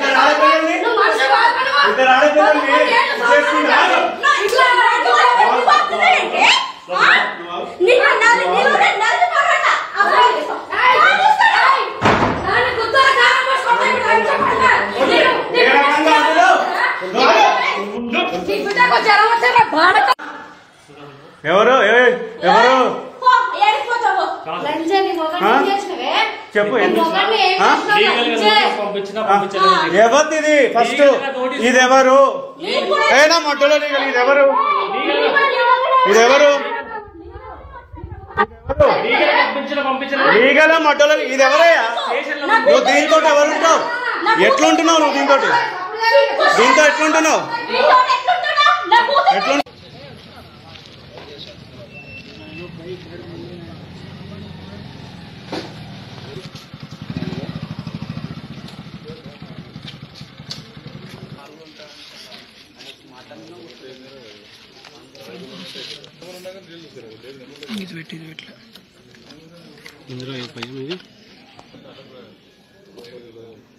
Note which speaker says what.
Speaker 1: ఇద్దరు ఆడపిల్లల్ని
Speaker 2: నువ్వు మనిషి కాదు నువ్వు.
Speaker 1: ఇద్దరు ఆడపిల్లల్ని
Speaker 2: పదకొండేళ్ళు
Speaker 1: చేస్తుంది ఆగు.
Speaker 2: నా ఇట్లా రాజుగారు ఎందుకు వస్తున్నాడంటే? ఆ? నీకు నల్లి నీళ్ళు నల్లి పడట. అసలు కాలుస్తాడా? దాన్ని గుద్దలు కారం పోసుకుంటే ఇప్పుడు ఏం చెప్పాలా? నేను-
Speaker 1: ఏ రకంగా అందులో?
Speaker 2: నీ బిడ్డకు జ్వరం వచ్చాక బాడక
Speaker 1: ఎవరు ఏ- ఎవరు
Speaker 2: పో, ఏడిపోతావు. లంజని మొగన్ని
Speaker 1: ఆ?
Speaker 2: ఏం చేసినవే?
Speaker 1: చెప్పు
Speaker 2: నీ
Speaker 1: ఎందుకు
Speaker 2: మొగన్ని ఏం
Speaker 1: ఆ?
Speaker 2: చేసినావు?
Speaker 3: లీగల్ గా
Speaker 2: లంజే.
Speaker 3: నోటీస్ పంపించినా పంపించలేదు
Speaker 1: ఎవరిది ఇది ఫస్ట్
Speaker 3: లీగల్ గా నోటీస్
Speaker 1: ఇది ఎవరు
Speaker 2: నీకు కూడా
Speaker 1: ఏనా మొట్టలో లీగల్ ఇది ఎవరు
Speaker 2: లీగల్ గా
Speaker 1: ఇది ఎవరు
Speaker 3: లీగల్ గా పంపించినా పంపించలేదు
Speaker 1: లీగల్ మొట్టలో ఇది ఎవరయ్యా నువ్వు దీంతో ఎవరు ఉంటావు ఎట్లుంటున్నావు నువ్వు దీంతో దీంతో ఎట్లుంటున్నావు
Speaker 2: నీతో ఎట్లుంటున్నావు? నా కూతురు
Speaker 1: ఎట్లుంటు
Speaker 4: ఇందులో ఏ భయం ఇది